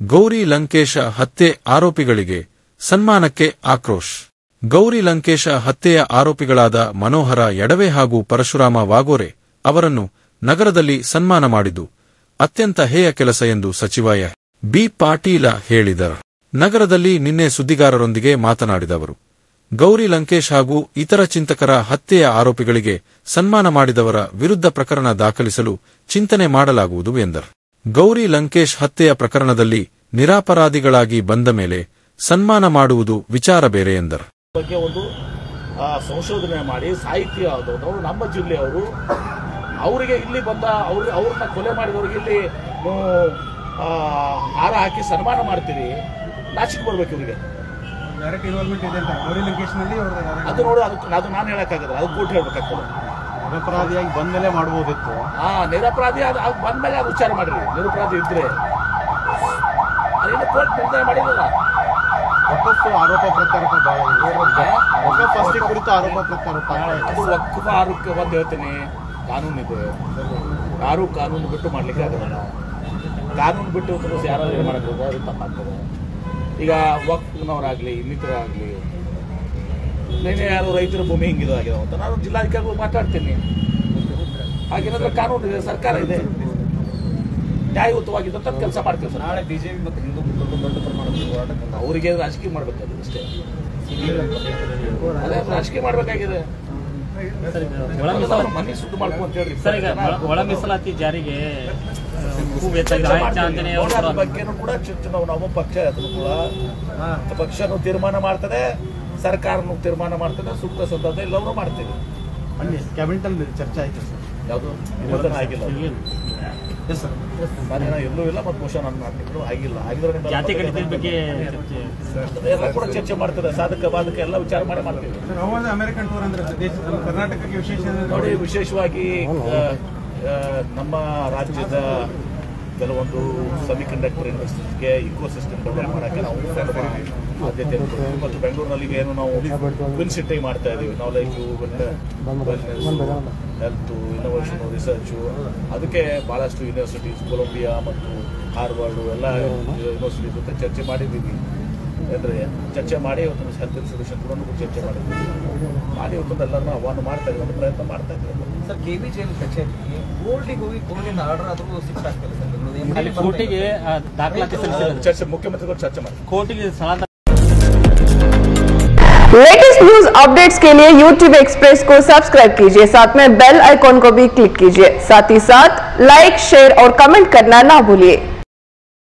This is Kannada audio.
ಗೌರಿ ಲಂಕೇಶ ಹತ್ಯೆ ಆರೋಪಿಗಳಿಗೆ ಸನ್ಮಾನಕ್ಕೆ ಆಕ್ರೋಶ್ ಗೌರಿ ಲಂಕೇಶ ಹತ್ಯೆಯ ಆರೋಪಿಗಳಾದ ಮನೋಹರ ಎಡವೆ ಹಾಗೂ ಪರಶುರಾಮ ವಾಗೋರೆ ಅವರನ್ನು ನಗರದಲ್ಲಿ ಸನ್ಮಾನ ಮಾಡಿದ್ದು ಅತ್ಯಂತ ಹೇಯ ಕೆಲಸ ಎಂದು ಸಚಿವ ಎ. ಬಿ ಪಾಟೀಲ ಹೇಳಿದರು ನಗರದಲ್ಲಿ ನಿನ್ನೆ ಸುದ್ದಿಗಾರರೊಂದಿಗೆ ಮಾತನಾಡಿದವರು ಗೌರಿ ಲಂಕೇಶ್ ಹಾಗೂ ಇತರ ಚಿಂತಕರ ಹತ್ಯೆಯ ಆರೋಪಿಗಳಿಗೆ ಸನ್ಮಾನ ಮಾಡಿದವರ ವಿರುದ್ಧ ಪ್ರಕರಣ ದಾಖಲಿಸಲು ಚಿಂತನೆ ಮಾಡಲಾಗುವುದು ಎಂದರು ಗೌರಿ ಲಂಕೇಶ್ ಹತ್ಯೆಯ ಪ್ರಕರಣದಲ್ಲಿ ನಿರಾಪರಾಧಿಗಳಾಗಿ ಬಂದ ಮೇಲೆ ಸನ್ಮಾನ ಮಾಡುವುದು ವಿಚಾರ ಬೇರೆ ಎಂದರು ಬಗ್ಗೆ ಒಂದು ಆ, ಸಂಶೋಧನೆ ಮಾಡಿ ಸಾಹಿತ್ಯ ಆದವರು ನಮ್ಮ ಜಿಲ್ಲೆಯವರು ಅವರಿಗೆ ಇಲ್ಲಿ ಬಂದ ಅವ್ರ ಅವ್ರನ್ನ ಕೊಲೆ ಮಾಡಿದವ್ರಿಗೆ ಇಲ್ಲಿ ನೀವು ಆ, ಹಾರ ಹಾಕಿ ಸನ್ಮಾನ ಮಾಡ್ತೀರಿ ನಾಚಿಕೆ ಬರ್ಬೇಕು ಇವರಿಗೆ ಡೈರೆಕ್ಟ್ ಇನ್ವಾಲ್ವ್ಮೆಂಟ್ ಇದೆ ಅಂತ ಗೌರಿ ಲಂಕೇಶ್ನಲ್ಲಿ ಅದು ನೋಡಿ ಅದಕ್ಕೆ ಅದು ನಾನು ಹೇಳಕ್ಕಾಗಲ್ಲ ಅದು ಕೋರ್ಟ್ ಹೇಳ್ಬೇಕಾಗ್ತದೆ ನಿರಪರಾಧಿಯಾಗಿ ಬಂದಮೇಲೆ ಮಾಡ್ಬೋದಿತ್ತು ಹಾ ನಿರಪರಾಧಿ ಅದು ಅದು ಬಂದ್ಮೇಲೆ ಅದು ವಿಚಾರ ಮಾಡ್ರಿ ನಿರಪರಾಧಿ ಇದ್ರೆ ಅದೇನು ಕೋರ್ಟ್ ನಿರ್ಣಯ ಮಾಡಿರಲ್ಲ ವಕಫ್ ಆರೋಪ ಪ್ರತ್ಯಾರೋಪ ಭಾಳ ಇದೆ ವಕಫ್ ಆಸ್ತಿ ಕುರಿತು ಆರೋಪ ಪ್ರತ್ಯಾರೋಪ ಅದು ವಕ್ಫ ಆರೋಗ್ಯ ಒಂದು ಹೇಳ್ತೀನಿ ಕಾನೂನಿದೆ ಯಾರು ಕಾನೂನು ಬಿಟ್ಟು ಮಾಡ್ಲಿಕ್ಕೆ ಆಗಲ್ಲ ಕಾನೂನು ಬಿಟ್ಟು ಕೆಲಸ ಯಾರಾದ್ರೂ ಏನು ಮಾಡಕ್ಕೆ ಹೋದ್ರೆ ಅದು ತಪ್ಪಾಗ್ತದೆ ಈಗ ವಕ್ಫ್ನವರಾಗಲಿ ಇನ್ನಿತರಾಗಲಿ ನೀನೇ ಯಾರು ರೈತರ ಭೂಮಿ ಹಿಂಗಿದಾಗಿದೆ ಅಂತ ನಾನು ಜಿಲ್ಲಾಧಿಕಾರಿಗಳು ಮಾತಾಡ್ತೀನಿ ಹಾಗೇನಾದ್ರೆ ಕಾನೂನು ಇದೆ ಸರ್ಕಾರ ಇದೆ ನ್ಯಾಯಯುತವಾಗಿದ್ದಂಥ ಕೆಲಸ ಮಾಡ್ತೀವಿ ಸರ್ ನಾಳೆ ಬಿಜೆಪಿ ಮತ್ತು ಹಿಂದೂ ದೊಡ್ಡ ಪ್ರಮಾಣದ ಹೋರಾಟ ಅವರಿಗೆ ರಾಜಕೀಯ ಮಾಡ್ಬೇಕಾಗಿದೆ ಅಷ್ಟೇ ಅದೇ ರಾಜಕೀಯ ಮಾಡ್ಬೇಕಾಗಿದೆ ಮನೆ ಸುದ್ದು ಮಾಡ್ಕೊ ಅಂತ ಹೇಳ್ರಿ ಸರ್ ಈಗ ಒಳ- ಒಳ ಮೀಸಲಾತಿ ಜಾರಿಗೆ ಹೂವು ಹೆಚ್ಚಾಗಿದೆ ಆಯ್ತು ಆಂಜನೇಯ ಅವರು ಅದ್ರ ಬಗ್ಗೆನೂ ಕೂಡ ಚರ್ಚೆ ನಾವು ನಾವು ಪಕ್ಷ ಅದನ್ನು ಕೂಡ ಪಕ್ಷನೂ ತೀರ್ಮಾನ ಮಾಡ್ತದೆ ಸರ್ಕಾರನು ತೀರ್ಮಾನ ಮಾಡ್ತದೆ ಸೂಕ್ತ ಸಂದರ್ಭ ಎಲ್ಲವನ್ನೂ ಮಾಡ್ತೀವಿ ಅಲ್ಲಿ ಕ್ಯಾಬಿನೆಟ್ ಅಲ್ಲಿ ಚರ್ಚೆ ಆಯ್ತು ಸರ್ ಯಾವುದು ಇವತ್ತನ ಆಗಿಲ್ಲ ಅದು. ಎಸ್ ಸರ್ ನಾನೇನೋ ಎಲ್ಲೂ ಇಲ್ಲ ಮತ್ತು ಬಹುಶಃ ನನ್ನ ಮಾತಿದ್ರು ಆಗಿಲ್ಲ ಆಗಿದ್ರೆ ನಿಮ್ಮ ಜಾತಿ ಗಣಿತದ ಬಗ್ಗೆ ಚರ್ಚೆ ಎಲ್ಲ ಕೂಡ ಚರ್ಚೆ ಮಾಡ್ತದೆ ಸಾಧಕ ಬಾಧಕ ಎಲ್ಲ ವಿಚಾರ ಮಾಡಿ ಮಾಡ್ತೀವಿ ಸರ್ ಅವಾಗ ಅಮೆರಿಕನ್ ಟೂರ್ ಅಂದ್ರೆ ದೇಶ ನಮ್ಮ ಕರ್ನಾಟಕಕ್ಕೆ ವಿಶೇಷ ನೋಡಿ ವಿಶೇಷವಾಗಿ ಆ, ಆ, ನಮ್ಮ ರಾಜ್ಯದ ಕೆಲವೊಂದು ಸೆಮಿ ಕಂಡಕ್ಟರ್ ಇಂಡಸ್ಟ್ರಿಗೆ ಇಕೋ ಸಿಸ್ಟಮ್ ಡೆವಲಪ್ ಮಾಡೋಕ್ಕೆ ನಾವು ಸ್ವಲ್ಪ ಆದ್ಯತೆ ಕೊಡ್ತೀವಿ. ಮತ್ತು ಬೆಂಗಳೂರಿನಲ್ಲಿ ಈಗ ಏನು ನಾವು ವಿನ್ ಸಿಟಿ ಮಾಡ್ತಾ ಇದೀವಿ ನಾಲೆಜು ಹೆಲ್ತ್ ಇನ್ನೋವೇಷನ್ ರಿಸರ್ಚು ಅದಕ್ಕೆ ಭಾಳಷ್ಟು ಯೂನಿವರ್ಸಿಟೀಸ್ ಕೊಲಂಬಿಯಾ ಮತ್ತು ಹಾರ್ವರ್ಡ್ ಎಲ್ಲ ಯೂನಿವರ್ಸಿಟಿ ಜೊತೆ ಚರ್ಚೆ ಮಾಡಿದ್ದೀವಿ ಅಂದರೆ ಚರ್ಚೆ ಮಾಡಿ ಇವತ್ತು ಹೆಲ್ತ್ ಇನ್ಸ್ಟಿಟ್ಯೂಷನ್ ಕೂಡ ನಾವು ಚರ್ಚೆ ಮಾಡಿದ್ದೀವಿ ಮಾಡಿ ಇವತ್ತೊಂದು ಎಲ್ಲರನ್ನ ಆಹ್ವಾನ ಮಾಡ್ತಾ ಇದ್ದೀವಿ ಒಂದು ಪ್ರಯತ್ನ ಮಾಡ್ತಾ ಇದ್ದೀವಿ ಸರ್ ಕೆ ಬಿ ಜೈಲ್ ಕಚೇರಿಗೆ ಕೋರ್ಟಿಗೆ ಹೋಗಿ ಕೋರ್ಟಿಂದ ಆರ್ಡರ್ ಆದರೂ ಶಿಫ್ಟ್ ಆಗ್ತದೆ ಸರ್ ಬೆಂಗಳೂರು. ಅಲ್ಲಿ ಕೋರ್ಟಿಗೆ ಆ, ದಾಖಲಾತಿ ಸಲ್ಲಿಸಿದ್ದಾರೆ ಚರ್ಚೆ ಮುಖ್ಯಮಂತ್ರಿಗಳು ಚರ್ಚೆ ಮಾಡಿ ಕೋರ್ಟಿಗೆ ಸ್ಥಳಾಂತರ लेटेस्ट न्यूज अपडेट्स के लिए YouTube एक्सप्रेस को सब्सक्राइब कीजिए साथ में बेल आइकॉन को भी क्लिक कीजिए साथ ही साथ लाइक शेयर और कमेंट करना ना भूलिए